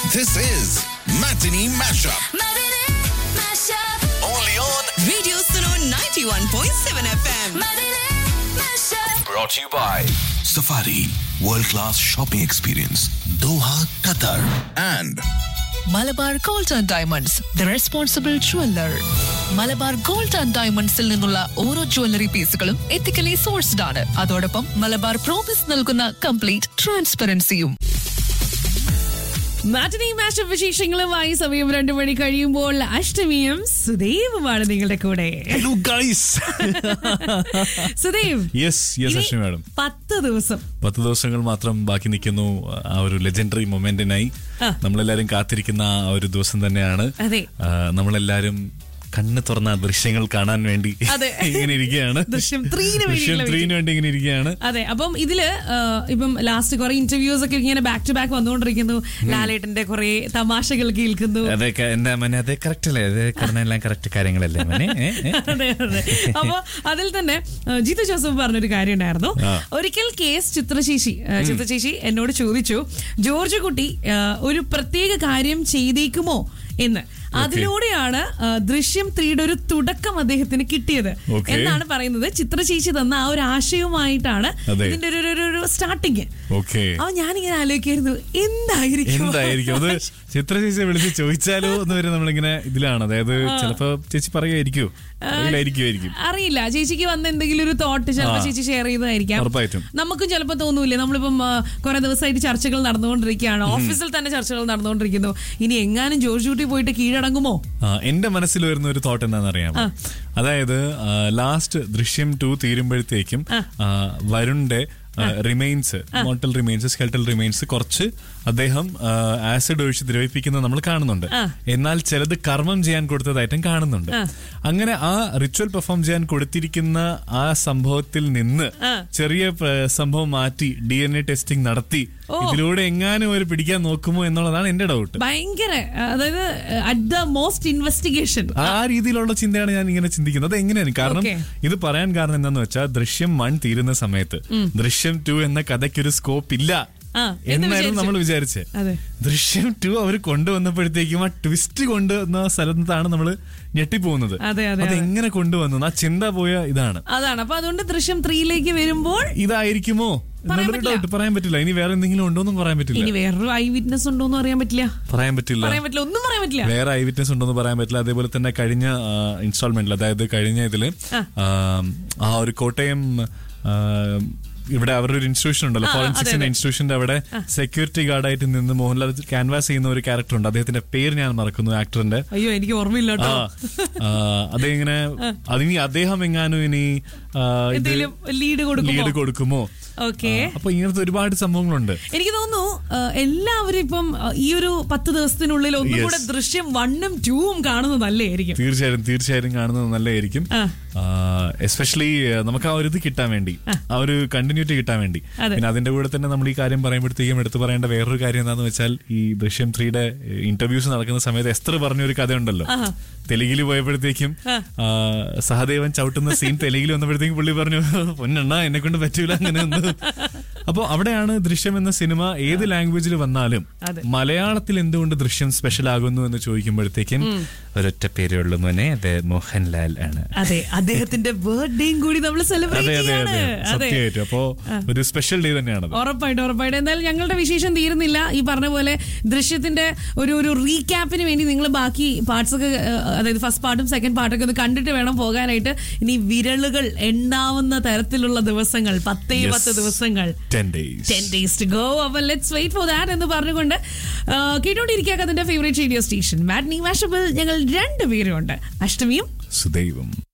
This is Matinee Mashup. Matinee Mashup. Only on. Radio Suno 91.7 FM. Matinee Mashup. Brought to you by Safari World Class Shopping Experience, Doha, Qatar. And Malabar gold and diamonds the responsible jeweller Malabar gold and ഡയമണ്ട്സിൽ നിന്നുള്ള ഓരോ jewellery പീസുകളും ethically sourced ആണ് അതോടൊപ്പം Malabar promise നൽകുന്ന complete ട്രാൻസ്പെറൻസിയും matinee mash വിശേഷങ്ങളുമായി സമയം രണ്ടു മണി കഴിയുമ്പോൾ അഷ്ടമിയും സുദേവുമാണ് നിങ്ങളുടെ കൂടെ hello guys Sudev yes yes ഇനി അശ്വിനി മാഡം പത്ത് ദിവസം പത്ത് ദിവസങ്ങൾ മാത്രം ബാക്കി നിൽക്കുന്നു ആ ഒരു ലെജൻഡറി മൊമെന്റിനായി ആ. നമ്മളെല്ലാരും കാത്തിരിക്കുന്ന ആ ഒരു ദിവസം തന്നെയാണ് അതെ. ആ, നമ്മളെല്ലാരും കണ്ണ് തുറന്ന ആ ദൃശ്യങ്ങൾ കാണാൻ വേണ്ടി അതെ. ഇങ്ങനെ ഇരിക്കുകയാണ് ദൃശ്യം three ന് ദൃശ്യം വേണ്ടിയുള്ള ത്രീന് വേണ്ടി ഇങ്ങനെ ഇരിക്കുകയാണ് അതെ അപ്പം ഇതില് ആ, ഇപ്പം ലാസ്റ്റ് കുറെ ഇന്റർവ്യൂസ് ഒക്കെ ഇങ്ങനെ ബാക്ക് ടു ബാക്ക് വന്നുകൊണ്ടിരിക്കുന്നു ലാലേട്ടന്റെ കുറെ തമാശകൾ കേൾക്കുന്നു അതൊക്കെ എന്താ മനെ അതെ കറക്റ്റ് അല്ലേ അത് പറഞ്ഞെല്ലാം കറക്റ്റ് കാര്യങ്ങളല്ലേ മനെ ഏ, ഏ? അതെ അതെ അപ്പൊ അതിൽ തന്നെ ആ, ജിത്തു ജോസഫ് പറഞ്ഞൊരു കാര്യം ഉണ്ടായിരുന്നു ആ. ഒരിക്കൽ കേസ് ചിത്രശേഷി ആ, ചിത്രശേഷി എന്നോട് ചോദിച്ചു ജോർജ് കുട്ടി ആ, ഒരു പ്രത്യേക കാര്യം ചെയ്തേക്കുമോ എന്ന് അതിലൂടെയാണ് ആ, ദൃശ്യം ത്രീയുടെ ഒരു തുടക്കം അദ്ദേഹത്തിന് കിട്ടിയത് Okay. എന്നാണ് പറയുന്നത് ചിത്രശേഷി തന്ന ആ ഒരു ആശയവുമായിട്ടാണ് അതെ. ഇതിന്റെ ഒരു- ഒരു ഒരു സ്റ്റാർട്ടിങ് ഓക്കെ അപ്പൊ ഞാനിങ്ങനെ ആലോചിക്കായിരുന്നു എന്തായിരിക്കും എന്തായിരിക്കും അത് ചിത്ര ചേച്ചിയെ വിളിച്ച് ചോദിച്ചാലോ എന്ന് വരെ നമ്മളിങ്ങനെ ഇതിലാണ് അതായത് ചിലപ്പോ ചേച്ചി പറയുമായിരിക്കോ അറിയില്ലായിരിക്കും അറിയില്ല ചേച്ചിക്ക് വന്ന എന്തെങ്കിലും ഒരു തോട്ട് ചിലപ്പോ ആ. ചേച്ചി ഷെയർ ചെയ്തതായിരിക്കാം ഉറപ്പായിട്ടും. നമുക്കും ചിലപ്പോ തോന്നൂലേ നമ്മളിപ്പം ആ, കുറെ ദിവസമായിട്ട് ചർച്ചകൾ നടന്നുകൊണ്ടിരിക്കുകയാണ് ഓഫീസിൽ തന്നെ ചർച്ചകൾ നടന്നുകൊണ്ടിരിക്കുന്നു ഇനി എങ്ങാനും ജോർജ് കുട്ടി പോയിട്ട് കീഴടങ്ങുമോ ആ, എന്റെ മനസ്സിൽ വരുന്ന ഒരു തോട്ട് എന്താണെന്ന് അറിയാമോ അതായത് ലാസ്റ്റ് ദൃശ്യം ടു തീരുമ്പോഴത്തേക്കും ആ, വരുണിന്റെ remains mortal remains skeletal remains കുറച്ച് അദ്ദേഹം ആസിഡ് ഒഴിച്ച് ദ്രവിപ്പിക്കുന്നത് നമ്മൾ കാണുന്നുണ്ട് എന്നാൽ ചിലത് കർമ്മം ചെയ്യാൻ കൊടുത്തതായിട്ടും കാണുന്നുണ്ട് അങ്ങനെ ആ റിച്വൽ പെർഫോം ചെയ്യാൻ കൊടുത്തിരിക്കുന്ന ആ സംഭവത്തിൽ നിന്ന് ചെറിയ പ- സംഭവം മാറ്റി ഡി എൻ എ ടെസ്റ്റിംഗ് നടത്തി ഇതിലൂടെ എങ്ങാനും അവർ പിടിക്കാൻ നോക്കുമോ എന്നുള്ളതാണ് എന്റെ ഡൗട്ട് ഭയങ്കര അതായത് അറ്റ് ദ മോസ്റ്റ് ഇൻവെസ്റ്റിഗേഷൻ ആ രീതിയിലുള്ള ചിന്തയാണ് ഞാൻ ഇങ്ങനെ ചിന്തിക്കുന്നത് അത് എങ്ങനെയാണ് കാരണം Okay. ഇത് പറയാൻ കാരണം എന്താന്ന് വെച്ചാൽ ദൃശ്യം വൺ തീരുന്ന സമയത്ത് ദൃശ്യം ടു എന്ന കഥയ്ക്കൊരു സ്കോപ്പ് ഇല്ല ആ, എന്ന് എന്നായിരുന്നു നമ്മൾ വിചാരിച്ചു. വിചാരിച്ചത് അതെ. ദൃശ്യം ടു അവർ കൊണ്ടുവന്നപ്പോഴത്തേക്കും ആ ട്വിസ്റ്റ് കൊണ്ടുവന്ന സ്ഥലത്താണ് നമ്മൾ ഞെട്ടിപ്പോകുന്നത് അതെ, അതെ, അത് അതെ. എങ്ങനെ കൊണ്ടുവന്നു ആ ചിന്ത പോയ ഇതാണ് അതാണ് അപ്പൊ അതുകൊണ്ട് ദൃശ്യം ത്രീയിലേക്ക് വരുമ്പോൾ ഇതായിരിക്കുമോ എന്നുള്ളൊരു പറ്റില്ല. ഡൗട്ട് പറയാൻ പറ്റില്ല ഇനി വേറെ എന്തെങ്കിലും ഉണ്ടോന്നും പറയാൻ ഇനി പറ്റില്ല വേറൊരു ഐ വിറ്റ്നസ് ഉണ്ടോന്നും അറിയാൻ പറ്റില്ല പറയാൻ പറ്റില്ല പറയാൻ പറ്റില്ല ഒന്നും പറയാൻ പറ്റില്ല വേറെ ഐ വിറ്റ്നസ് ഉണ്ടെന്ന് പറയാൻ പറ്റില്ല അതേപോലെ തന്നെ കഴിഞ്ഞ ഇൻസ്റ്റാൾമെന്റിൽ അതായത് കഴിഞ്ഞ ഇതില് ആ, ആ ഒരു കോട്ടയം ആ, ഇവിടെ അവരുടെ ഒരു ഇൻസ്റ്റിറ്റ്യൂഷൻ ഉണ്ടല്ലോ ആ, ആ, ഫോറൻസിക്സ് അതെ, അതെ. ഇൻസ്റ്റിറ്റ്യൂഷന്റെ അവിടെ സെക്യൂരിറ്റി ഗാർഡായിട്ട് നിന്ന് മോഹൻലാൽ ക്യാൻവാസ് ചെയ്യുന്ന ഒരു ക്യാരക്ടർ ഉണ്ട് അദ്ദേഹത്തിന്റെ പേര് ഞാൻ മറക്കുന്നു ആക്ടറിന്റെ അയ്യോ എനിക്ക് ഓർമ്മയില്ല ആ കേട്ടോ ആ, അതിങ്ങനെ അതിനി അദ്ദേഹം എങ്ങാനും ഇനി ആ, ഇത് എന്തെങ്കിലും ലീഡ് കൊടുക്കുമോ ലീഡ് കൊടുക്കുമോ ഓക്കെ ആ, അപ്പൊ ഇങ്ങനത്തെ ഒരുപാട് സംഭവങ്ങളുണ്ട് എനിക്ക് തോന്നുന്നു ആ, എല്ലാവരും ഇപ്പം ആ, ഈ ഒരു പത്ത് ദിവസത്തിനുള്ളിൽ ഒന്നും Yes. കൂടെ ദൃശ്യം വണ്ണും ടൂവും കാണുന്നത് നല്ലതായിരിക്കും തീർച്ചയായും തീർച്ചയായും കാണുന്നത് നല്ലതായിരിക്കും ആ. എസ്പെഷ്യലി നമുക്ക് ആ ഒരു ഇത് കിട്ടാൻ വേണ്ടി ആ ഒരു കണ്ടിന്യൂറ്റി കിട്ടാൻ വേണ്ടി അതെ. പിന്നെ അതിന്റെ കൂടെ തന്നെ നമ്മൾ ഈ കാര്യം പറയുമ്പോഴത്തേക്കും എടുത്തു പറയേണ്ട വേറൊരു കാര്യം എന്താണെന്ന് വെച്ചാൽ ഈ ദൃശ്യം ത്രീയുടെ ഇന്റർവ്യൂസ് നടക്കുന്ന സമയത്ത് എസ്തർ പറഞ്ഞ ഒരു കഥയുണ്ടല്ലോ തെലുങ്കില് പോയപ്പോഴത്തേക്കും ആ, സഹദേവൻ ചവിട്ടുന്ന സീൻ തെലുങ്കിൽ വന്നപ്പോഴത്തേക്കും പുള്ളി പറഞ്ഞു പൊന്നെണ്ണ എന്നെ കൊണ്ട് പറ്റൂല അങ്ങനെ ഒന്നും അപ്പൊ അവിടെയാണ് ദൃശ്യം എന്ന സിനിമ ഏത് ലാംഗ്വേജിൽ വന്നാലും അതെ. മലയാളത്തിൽ എന്തുകൊണ്ട് ദൃശ്യം സ്പെഷ്യൽ ആകുന്നു എന്ന് ചോദിക്കുമ്പോഴത്തേക്കും ഒരൊറ്റ പേരേ ഉള്ളൂ മോനെ അത് മോഹൻലാൽ ആണ് അതെ അദ്ദേഹത്തിന്റെ ബർത്ത്ഡേയും കൂടി നമ്മൾ അതെ സെലിബ്രേറ്റ് അതെ ചെയ്യാണ് അതെ അതെ സത്യമായിട്ടും അപ്പോ ഒരു സ്പെഷ്യൽ ഡേ തന്നെയാണത് ഉറപ്പായിട്ടും ഉറപ്പായിട്ടും എന്തായാലും ഞങ്ങളുടെ വിശേഷം തീരുന്നില്ല ഈ പറഞ്ഞ പോലെ ദൃശ്യത്തിന്റെ ഒരു ഒരു റീക്യാപ്പിന് വേണ്ടി നിങ്ങൾ ബാക്കി പാർട്സ് ഒക്കെ ഏഹ്, അതായത് ഫസ്റ്റ് പാർട്ടും സെക്കൻഡ് പാർട്ടൊക്കെ ഒന്ന് കണ്ടിട്ട് വേണം പോകാനായിട്ട് ഇനി വിരലുകൾ എണ്ണാവുന്ന തരത്തിലുള്ള ദിവസങ്ങൾ പത്തേ Yes. പത്ത് ദിവസങ്ങൾ ten days ten days to go അപ്പൊ ലെറ്റ്സ് വെയിറ്റ് ഫോർ ദാറ്റ് എന്ന് പറഞ്ഞുകൊണ്ട് ആ, കേട്ടോണ്ടിരിക്കുക അതിന്റെ favourite radio station matinee mashable ഞങ്ങൾ രണ്ടുപേരും ഉണ്ട് അഷ്ടമിയും സുദൈവം